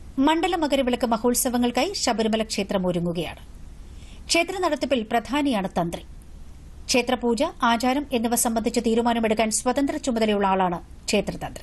മണ്ഡല മകരവിളക്ക് മഹോത്സവങ്ങൾക്കായി ശബരിമല ക്ഷേത്രം ഒരുങ്ങുകയാണ് ക്ഷേത്ര നടത്തിപ്പിൽ പ്രധാനിയാണ് തന്ത്രി ക്ഷേത്രപൂജ ആചാരം എന്നിവ സംബന്ധിച്ച് തീരുമാനമെടുക്കാൻ സ്വതന്ത്ര ചുമതലയുള്ള ആളാണ് ക്ഷേത്രതന്ത്രി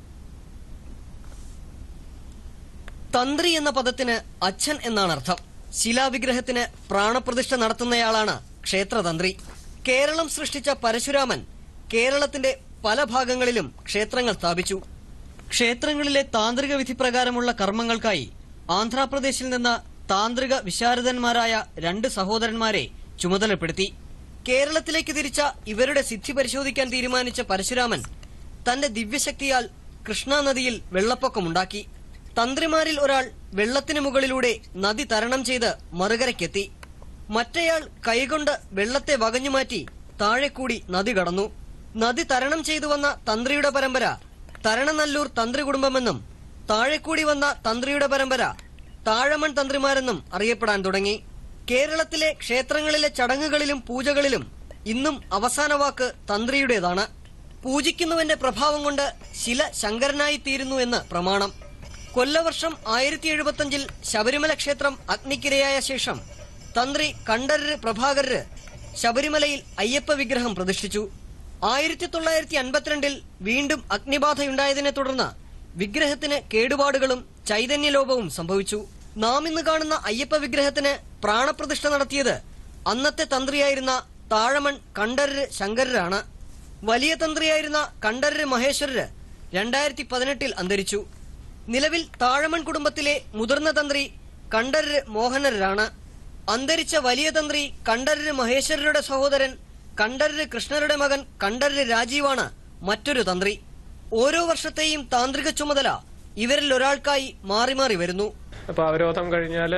തന്ത്രി എന്ന പദത്തിന് അച്ഛൻ എന്നാണ് അർത്ഥം ശിലാവിഗ്രഹത്തിന് പ്രാണപ്രതിഷ്ഠ നടത്തുന്നയാളാണ് ക്ഷേത്രതന്ത്രി കേരളം സൃഷ്ടിച്ച പരശുരാമൻ കേരളത്തിന്റെ പല ഭാഗങ്ങളിലും ക്ഷേത്രങ്ങൾ സ്ഥാപിച്ചു ക്ഷേത്രങ്ങളിലെ താന്ത്രിക വിധി പ്രകാരമുള്ള കർമ്മങ്ങൾക്കായി ആന്ധ്രാപ്രദേശിൽ നിന്ന് താന്ത്രിക വിശാരദന്മാരായ രണ്ട് സഹോദരന്മാരെ ചുമതലപ്പെടുത്തി കേരളത്തിലേക്ക് തിരിച്ച ഇവരുടെ സിദ്ധി പരിശോധിക്കാൻ തീരുമാനിച്ച പരശുരാമൻ തന്റെ ദിവ്യശക്തിയാൽ കൃഷ്ണാ നദിയിൽ വെള്ളപ്പൊക്കമുണ്ടാക്കി തന്ത്രിമാരിൽ ഒരാൾ വെള്ളത്തിന് മുകളിലൂടെ നദി തരണം ചെയ്ത് മറുകരയ്ക്കെത്തി മറ്റേയാൾ കൈകൊണ്ട് വെള്ളത്തെ വകഞ്ഞുമാറ്റി താഴെ കൂടി നദി കടന്നു നദി തരണം ചെയ്തു വന്ന തന്ത്രിയുടെ പരമ്പര തരണനല്ലൂർ തന്ത്രി കുടുംബമെന്നും താഴെ കൂടി വന്ന തന്ത്രിയുടെ പരമ്പര താഴമൺ തന്ത്രിമാരെന്നും അറിയപ്പെടാൻ തുടങ്ങി കേരളത്തിലെ ക്ഷേത്രങ്ങളിലെ ചടങ്ങുകളിലും പൂജകളിലും ഇന്നും അവസാന വാക്ക് തന്ത്രിയുടേതാണ് പൂജിക്കുന്നവന്റെ പ്രഭാവം കൊണ്ട് ശില ശങ്കരനായി തീരുന്നു എന്ന് പ്രമാണം കൊല്ലവർഷം ആയിരത്തി എഴുപത്തിയഞ്ചിൽ ശബരിമല ക്ഷേത്രം അഗ്നിക്കിരയായ ശേഷം തന്ത്രി കണ്ഠരര് പ്രഭാകരര് ശബരിമലയിൽ അയ്യപ്പ വിഗ്രഹം പ്രതിഷ്ഠിച്ചു ആയിരത്തി തൊള്ളായിരത്തി അൻപത്തിരണ്ടിൽ വീണ്ടും അഗ്നിബാധയുണ്ടായതിനെ തുടർന്ന് വിഗ്രഹത്തിന് കേടുപാടുകളും ചൈതന്യലോപവും സംഭവിച്ചു നാം ഇന്ന് കാണുന്ന അയ്യപ്പ വിഗ്രഹത്തിന് പ്രാണപ്രതിഷ്ഠ നടത്തിയത് അന്നത്തെ തന്ത്രിയായിരുന്ന താഴമൺ കണ്ഠരര് ശങ്കരരാണ് വലിയ തന്ത്രിയായിരുന്ന കണ്ഠരര് മഹേശ്വരര് രണ്ടായിരത്തി പതിനെട്ടിൽ അന്തരിച്ചു നിലവിൽ താഴമൺ കുടുംബത്തിലെ മുതിർന്ന തന്ത്രി കണ്ഠരര് മോഹനരാണ് അന്തരിച്ച വലിയ തന്ത്രി കണ്ഠരര് മഹേശ്വരരുടെ സഹോദരൻ കണ്ഠരര് കൃഷ്ണരുടെ മകൻ കണ്ഠരര് രാജീവാണ് മറ്റൊരു തന്ത്രി ഓരോ വർഷത്തെയും താന്ത്രിക ചുമതല ഇവരിൽ ഒരാൾക്കായി മാറി മാറി വരുന്നു അപ്പോൾ അവരോധം കഴിഞ്ഞാൽ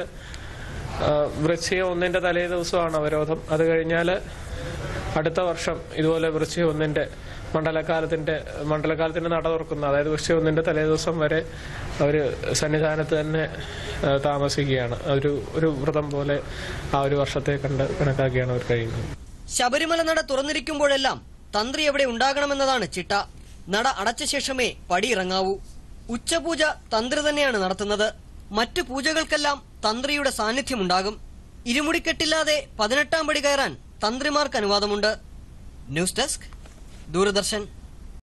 വൃശ്ചിക ഒന്നിന്റെ തലേ ദിവസമാണ് അവരോധം അത് കഴിഞ്ഞാൽ അടുത്ത വർഷം ഇതുപോലെ വൃശ്ചിക ഒന്നിന്റെ മണ്ഡലകാലത്തിന്റെ മണ്ഡലകാലത്തിന്റെ നട തുറക്കുന്ന അതായത് വൃശ്ചിക ഒന്നിന്റെ തലേ ദിവസം വരെ അവർ സന്നിധാനത്ത് തന്നെ ആ, താമസിക്കുകയാണ് ഒരു ഒരു വ്രതം പോലെ ആ ഒരു വർഷത്തെ കണ്ട് കണക്കാക്കിയാണ് അവർ കഴിയുന്നത് ശബരിമല നട തുറന്നിരിക്കുമ്പോഴെല്ലാം തന്ത്രി എവിടെ ഉണ്ടാകണമെന്നതാണ് ചിട്ട നട അടച്ച ശേഷമേ പടിയിറങ്ങാവൂ ഉച്ചപൂജ തന്ത്രി തന്നെയാണ് നടത്തുന്നത് മറ്റു പൂജകൾക്കെല്ലാം തന്ത്രിയുടെ സാന്നിധ്യമുണ്ടാകും ഇരുമുടിക്കെട്ടില്ലാതെ പതിനെട്ടാം പടി കയറാൻ തന്ത്രിമാർക്ക് അനുവാദമുണ്ട് ന്യൂസ് ഡെസ്ക് ദൂരദർശൻ